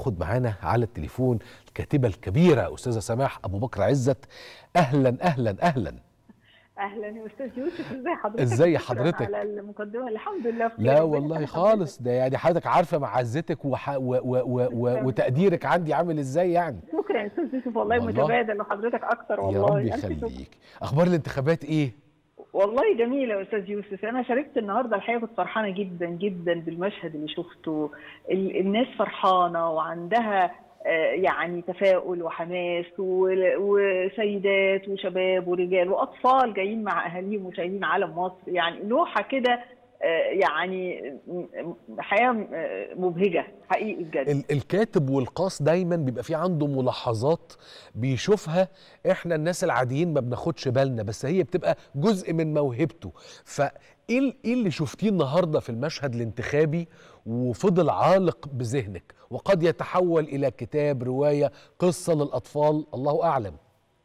ناخد معانا على التليفون الكاتبه الكبيره استاذه سماح ابو بكر عزت اهلا اهلا اهلا اهلا يا استاذ يوسف ازي حضرتك ازاي شكراً حضرتك؟ على المقدمه الحمد لله بخير. لا ربنا والله يخلي خالص ده يعني حضرتك عارفه معزتك وح... و... و... و... و... وتقديرك عندي عامل ازاي يعني حضرتك. شكرا يا استاذ يوسف والله, والله. متبادل وحضرتك اكتر يا والله رب ألف شكر. يخليك اخبار الانتخابات ايه والله جميلة يا استاذ يوسف انا شاركت النهارده الحقيقه كنت فرحانه جدا جدا بالمشهد اللي شفته ال- الناس فرحانه وعندها آه، يعني تفاؤل وحماس و- وسيدات وشباب ورجال واطفال جايين مع اهاليهم وشايلين علم مصر يعني لوحه كده آه، يعني م- م- حياه آه، مبهجه حقيقي بجد ال... الكاتب والقاص دايما بيبقى في عنده ملاحظات بيشوفها احنا الناس العاديين ما بناخدش بالنا بس هي بتبقى جزء من موهبته فايه ال- ايه اللي شفتيه النهارده في المشهد الانتخابي وفضل عالق بذهنك وقد يتحول الى كتاب روايه قصه للاطفال الله اعلم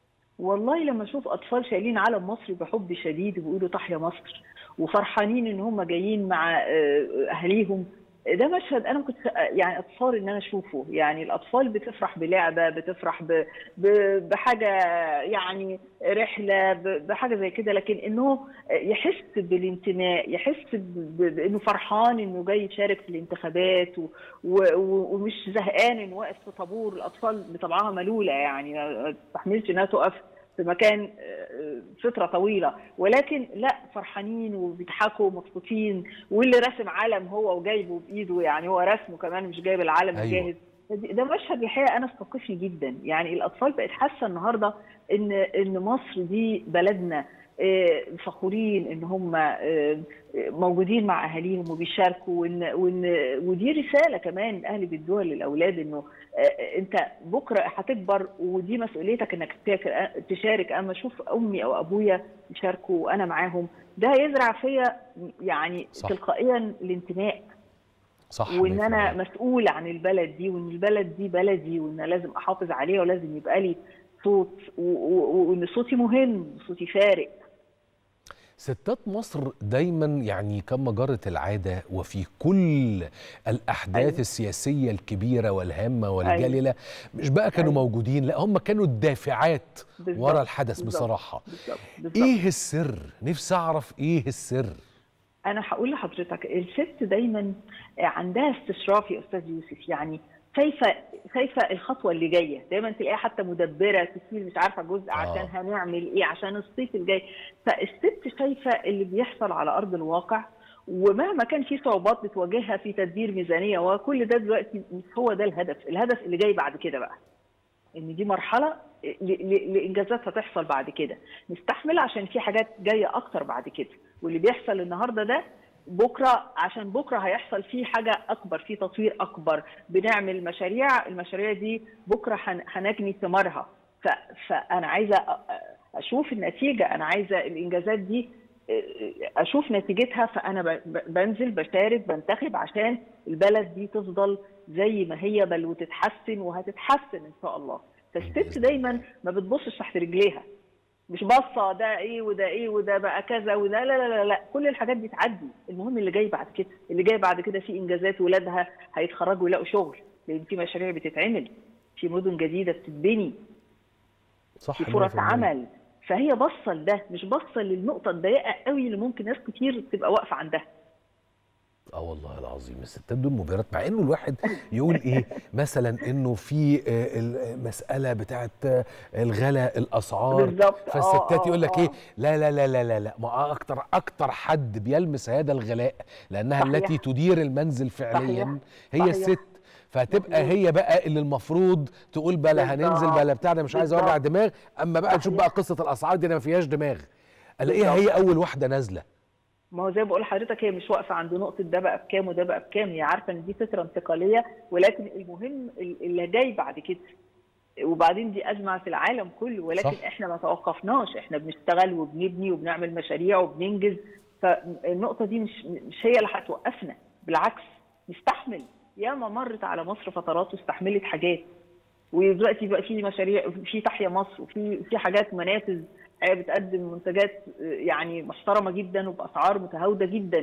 والله لما اشوف اطفال شايلين علم مصر بحب شديد وبيقولوا تحيا مصر وفرحانين ان هم جايين مع آه، اهاليهم ده مشهد انا كنت يعني اتصور ان انا اشوفه يعني الاطفال بتفرح بلعبه بتفرح ب- ب- بحاجه يعني رحله ب- بحاجه زي كده لكن انه يحس بالانتماء يحس ب- ب- بانه فرحان انه جاي يشارك في الانتخابات و- و- و- ومش زهقان انه واقف في طابور الاطفال بطبعها ملوله يعني ما تستحملش انها تقف في مكان آه، فتره طويله ولكن لا فرحانين وبيضحكوا ومبسوطين واللي راسم علم هو وجايبه بايده يعني هو رسمه كمان مش جايب العلم أيوة. الجاهز ده مشهد الحقيقه انا استوقفني جدا يعني الاطفال بقت حاسه النهارده ان ان مصر دي بلدنا آه، فخورين ان هم آه، موجودين مع اهاليهم وبيشاركوا وان وان ودي رساله كمان اهل بيدوها للاولاد انه آه، انت بكره هتكبر ودي مسؤوليتك انك تشارك تشارك اما اشوف امي او ابويا يشاركوا وانا معاهم ده هيزرع فيا يعني صح. تلقائيا الانتماء صح وان انا 100%. مسؤول عن البلد دي وان البلد دي بلدي وان لازم احافظ عليها ولازم يبقى لي صوت و- و- وان صوتي مهم صوتي فارق ستات مصر دايما يعني كما جرت العادة وفي كل الأحداث أيوة. أيوة. السياسية الكبيرة والهامة والجليلة مش بقى كانوا أيوة. موجودين لا هم كانوا الدافعات بالظبط، ورا الحدث بالظبط، بصراحة بالظبط بالظبط إيه السر؟ نفسي أعرف إيه السر؟ انا هقول لحضرتك الست دايما عندها استشراف يا استاذ يوسف يعني شايفه شايفه الخطوه اللي جايه دايما تلاقيها حتى مدبره تشيل مش عارفه جزء آه. عشان هنعمل ايه عشان الصيف الجاي فالست شايفه اللي بيحصل على ارض الواقع ومهما كان في صعوبات بتواجهها في تدبير ميزانيه وكل ده دلوقتي مش هو ده الهدف الهدف اللي جاي بعد كده بقى ان دي مرحله ل- ل- لانجازات هتحصل بعد كده نستحمل عشان في حاجات جايه اكتر بعد كده واللي بيحصل النهارده ده بكره عشان بكره هيحصل فيه حاجه اكبر فيه تطوير اكبر بنعمل مشاريع المشاريع دي بكره هن- هنجني ثمارها ف- فانا عايزه أ- اشوف النتيجه انا عايزه الانجازات دي اشوف نتيجتها فانا ب- ب- بنزل بشارك بنتخب عشان البلد دي تفضل زي ما هي بل وتتحسن وهتتحسن ان شاء الله فالست دايما ما بتبصش تحت رجليها مش باصه ده ايه وده ايه وده بقى كذا وده لا لا لا لا كل الحاجات دي تعدي المهم اللي جاي بعد كده اللي جاي بعد كده في انجازات ولادها هيتخرجوا يلاقوا شغل لان في مشاريع بتتعمل في مدن جديده بتتبني صح في فرص 100%. عمل فهي باصه لده مش باصه للنقطه الضيقه قوي اللي ممكن ناس كتير تبقى واقفه عندها اه والله العظيم الستات دول مبهرات مع انه الواحد يقول ايه مثلا انه في آه، المساله بتاعت آه، الغلاء الاسعار بالظبط. آه، فالستات آه، يقول لك آه. ايه لا لا لا لا لا لا ما اكتر اكتر حد بيلمس هذا الغلاء لانها صحيح. التي تدير المنزل فعليا هي صحيح. الست فتبقى مظبوط. هي بقى اللي المفروض تقول بلا هننزل بالظبط. بلا بتاع ده مش عايز اوجع بالظبط. دماغ اما بقى نشوف صحيح. بقى قصه الاسعار دي انا ما فيهاش دماغ الاقيها هي بالظبط. اول واحده نازله ما هو زي ما بقول لحضرتك هي مش واقفه عند نقطه ده بقى بكام وده بقى بكام هي عارفه ان دي فتره انتقاليه ولكن المهم اللي جاي بعد كده وبعدين دي ازمه في العالم كله ولكن صح. صح. احنا ما توقفناش احنا بنشتغل وبنبني وبنعمل مشاريع وبننجز فالنقطه دي مش مش هي اللي هتوقفنا بالعكس نستحمل ياما مرت على مصر فترات واستحملت حاجات ودلوقتي بقى في مشاريع في تحيا مصر وفي في حاجات منافذ بتقدم منتجات يعني محترمه جدا وباسعار متهاوده جدا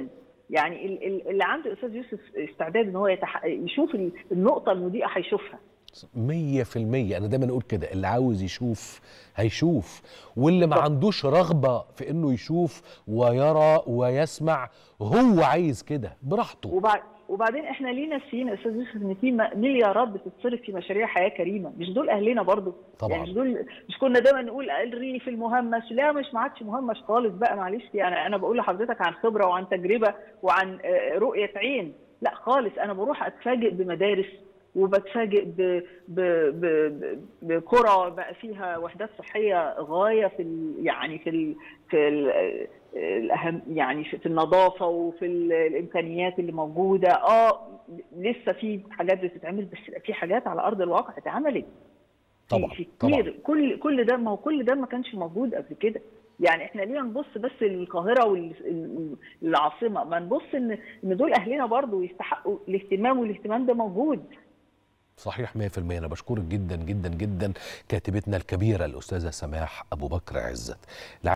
يعني ال- ال- اللي عنده استاذ يوسف استعداد ان هو يتح... يشوف ال- النقطه المضيئه هيشوفها مية في المية أنا دايما أقول كده اللي عاوز يشوف هيشوف واللي ما طب. عندوش رغبة في إنه يشوف ويرى ويسمع هو عايز كده براحته وبعد وبعدين احنا ليه ناسيين يا استاذ يوسف ان في م- مليارات بتتصرف في مشاريع حياه كريمه مش دول اهلنا برضو طبعاً. يعني مش دول مش كنا دايما نقول الريف المهمش لا مش ما عادش مهمش خالص بقى معلش يعني انا بقول لحضرتك عن خبره وعن تجربه وعن آه، رؤيه عين لا خالص انا بروح اتفاجئ بمدارس وبتفاجئ ب... ب... ب... ب... بقرى بقى فيها وحدات صحيه غايه في ال... يعني في ال... في ال... الاهم يعني في في النظافه وفي ال- الامكانيات اللي موجوده اه لسه في حاجات بتتعمل بس في حاجات على ارض الواقع اتعملت في- طبعا في طبعا كتير كل كل ده ما هو كل ده ما كانش موجود قبل كده يعني احنا ليه نبص بس للقاهره والعاصمه ما نبص ان ان دول اهلنا برضو يستحقوا الاهتمام والاهتمام ده موجود صحيح 100% أنا بشكرك جدا جدا جدا كاتبتنا الكبيرة الأستاذة سماح أبو بكر عزت